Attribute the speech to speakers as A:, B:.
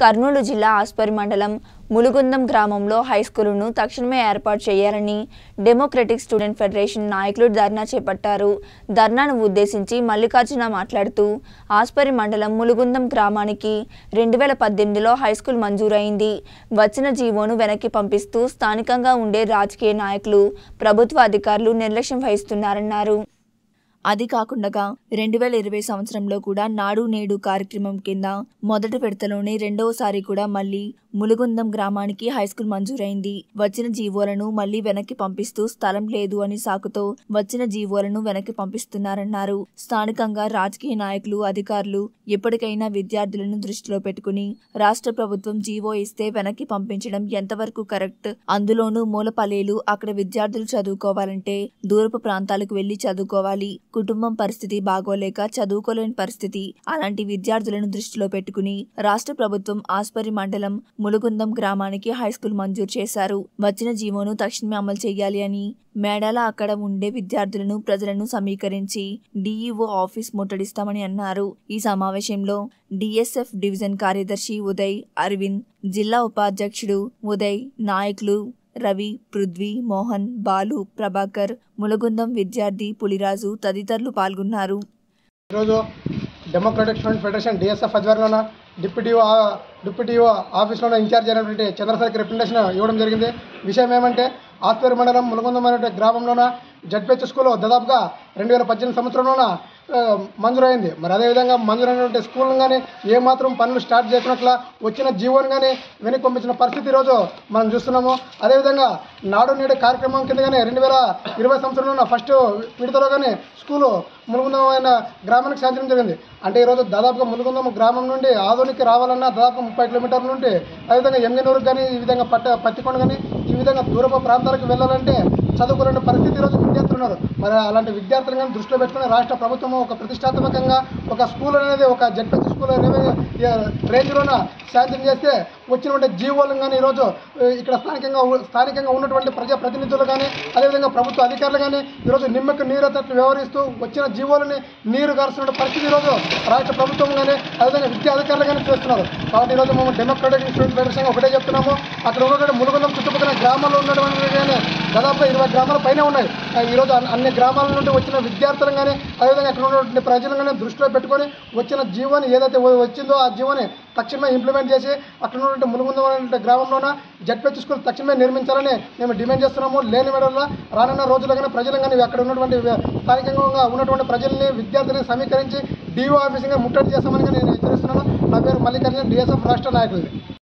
A: కర్నూలు జిల్లా ఆస్పరి మండలం ములుగుందం గ్రామంలో హైస్కూలును తక్షణమే ఏర్పాటు చేయాలని డెమోక్రటిక్ స్టూడెంట్ ఫెడరేషన్ నాయకులు ధర్నా చేపట్టారు ధర్నాను ఉద్దేశించి మల్లికార్జున మాట్లాడుతూ ఆస్పరి మండలం ములుగుందం గ్రామానికి రెండు వేల పద్దెనిమిదిలో హైస్కూల్ మంజూరైంది వచ్చిన జీవోను వెనక్కి పంపిస్తూ స్థానికంగా ఉండే రాజకీయ నాయకులు ప్రభుత్వ అధికారులు నిర్లక్ష్యం వహిస్తున్నారన్నారు అది కాకుండా రెండు వేల ఇరవై సంవత్సరంలో కూడా నాడు నేడు కార్యక్రమం కింద మొదటి విడతలోనే రెండవసారి కూడా మళ్ళీ ములుగుందం గ్రామానికి హైస్కూల్ మంజూరైంది వచ్చిన జీవోలను మళ్ళీ వెనక్కి పంపిస్తూ స్థలం లేదు అని సాకుతో వచ్చిన జీవోలను వెనక్కి పంపిస్తున్నారన్నారు స్థానికంగా రాజకీయ నాయకులు అధికారులు ఎప్పటికైనా విద్యార్థులను దృష్టిలో పెట్టుకుని రాష్ట్ర ప్రభుత్వం జీవో ఇస్తే వెనక్కి పంపించడం ఎంతవరకు కరెక్ట్ అందులోనూ మూలపల్లీలు అక్కడ విద్యార్థులు చదువుకోవాలంటే దూరపు ప్రాంతాలకు వెళ్లి చదువుకోవాలి కుటుంబం పరిస్థితి బాగోలేక చదువుకోలేని పరిస్థితి అలాంటి విద్యార్థులను దృష్టిలో పెట్టుకుని రాష్ట్ర ప్రభుత్వం ఆస్పరి మండలం ములుగుందం గ్రామానికి హైస్కూల్ మంజూరు చేశారు వచ్చిన జీవోను తక్షణమే అమలు చేయాలి అని మేడాల అక్కడ ఉండే విద్యార్థులను ప్రజలను సమీకరించి డీఈఓ ఆఫీస్ ముట్టడిస్తామని అన్నారు ఈ సమావేశంలో డిఎస్ఎఫ్ డివిజన్ కార్యదర్శి ఉదయ్ అరవింద్ జిల్లా ఉపాధ్యక్షుడు ఉదయ్ నాయకులు రవి పృథ్వీ మోహన్ బాలు ప్రభాకర్ ములగుందం విద్యార్థి పులిరాజు తదితరులు పాల్గొన్నారు
B: ఈరోజు డెమోక్రటిక్ స్టూడెంట్ ఫెడరేషన్ డిఎస్ఎఫ్ ఆధ్వర్యంలోన డిప్యూటీఓ డిప్యూటీఓ ఆఫీస్లోనే ఇన్ఛార్జ్ అయినటువంటి చంద్రశేఖర్ రిప్రజెంటేషన్ ఇవ్వడం జరిగింది విషయం ఏమంటే ఆస్పేరు మండలం ములుగుందం అనేటువంటి గ్రామంలోన జడ్పేచ్ స్కూల్ దాదాపుగా రెండు వేల పద్దెనిమిది సంవత్సరంలోన ఆ, మంజూరైంది మరి అదేవిధంగా మంజూరైనటువంటి స్కూల్ కానీ ఏమాత్రం పనులు స్టార్ట్ చేసినట్ల వచ్చిన జీవోని కానీ వెనక్కి పంపించిన పరిస్థితి ఈరోజు మనం చూస్తున్నాము అదేవిధంగా నాడు నేడు కార్యక్రమం కిందగానే రెండు వేల ఇరవై సంవత్సరంలో ఫస్ట్ విడతలో కానీ స్కూలు ములుగుందం అయిన గ్రామానికి సాధించడం జరిగింది అంటే ఈరోజు దాదాపుగా ములుగుందం గ్రామం నుండి ఆదోనికి రావాలన్నా దాదాపు ముప్పై కిలోమీటర్ల నుండి అదేవిధంగా ఎంగనూరుకు కానీ ఈ విధంగా పట్ట పత్తికొండ కానీ ఈ విధంగా దూరపు ప్రాంతాలకు వెళ్ళాలంటే చదువుకోలేని పరిస్థితి ఈరోజు విద్యార్థులు ఉన్నారు మరి అలాంటి విద్యార్థులను కానీ దృష్టిలో పెట్టుకుని రాష్ట్ర ప్రభుత్వం ఒక ప్రతిష్టాత్మకంగా ఒక స్కూల్ అనేది ఒక జడ్పీ స్కూల్ అనేది రేంజ్లోన శాంక్షన్ చేస్తే వచ్చినటువంటి జీవోలను కానీ ఈరోజు ఆ, ఇక్కడ స్థానికంగా ఉ- స్థానికంగా ఉన్నటువంటి ప్రజా ప్రతినిధులు కానీ అదేవిధంగా ప్రభుత్వ అధికారులు కానీ ఈరోజు నిమ్మకు నీరెత్తట్లు వ్యవహరిస్తూ వచ్చిన జీవోలని నీరు గారుస్తున్న పరిస్థితి ఈరోజు రాష్ట్ర ప్రభుత్వం కానీ అదేవిధంగా విద్యా అధికారులు కానీ చేస్తున్నారు కాబట్టి ఈరోజు మేము డెమోక్రటిక్ స్టూడెంట్ ఫెడరేషన్ ఒకటే చెప్తున్నాము అక్కడ ఉన్నటువంటి ములుగుందం చుట్టుపక్కల గ్రామాల్లో ఉన్నటువంటి కానీ దాదాపు ఇరవై గ్రామాల పైన ఉన్నాయి ఆ, ఈరోజు అన్ని- అన్ని గ్రామాల నుండి వచ్చిన విద్యార్థులను కానీ అదేవిధంగా అక్కడ ఉన్నటువంటి ప్రజలను కానీ దృష్టిలో పెట్టుకొని వచ్చిన జీవోని ఏదైతే వ- వచ్చిందో ఆ జీవోని తక్షణమే ఇంప్లిమెంట్ చేసి అక్కడ ఉన్నటువంటి ములుగుందం అనేటువంటి గ్రామంలోన జడ్పేచ్ స్కూల్ తక్షణమే నిర్మించాలని మేము డిమాండ్ చేస్తున్నాము లేని మేడల్లో రానున్న రోజుల్లో కానీ ప్రజలు కానీ అక్కడ ఉన్నటువంటి వ్య- స్థానికంగా ఉన్నటువంటి ప్రజల్ని విద్యార్థులను సమీకరించి డిఓ ఆఫీసుగా ముట్టడి చేస్తామని నేను హెచ్చరిస్తున్నాను నా పేరు మల్లికార్జున డిఎస్ఎఫ్ రాష్ట్ర నాయకులు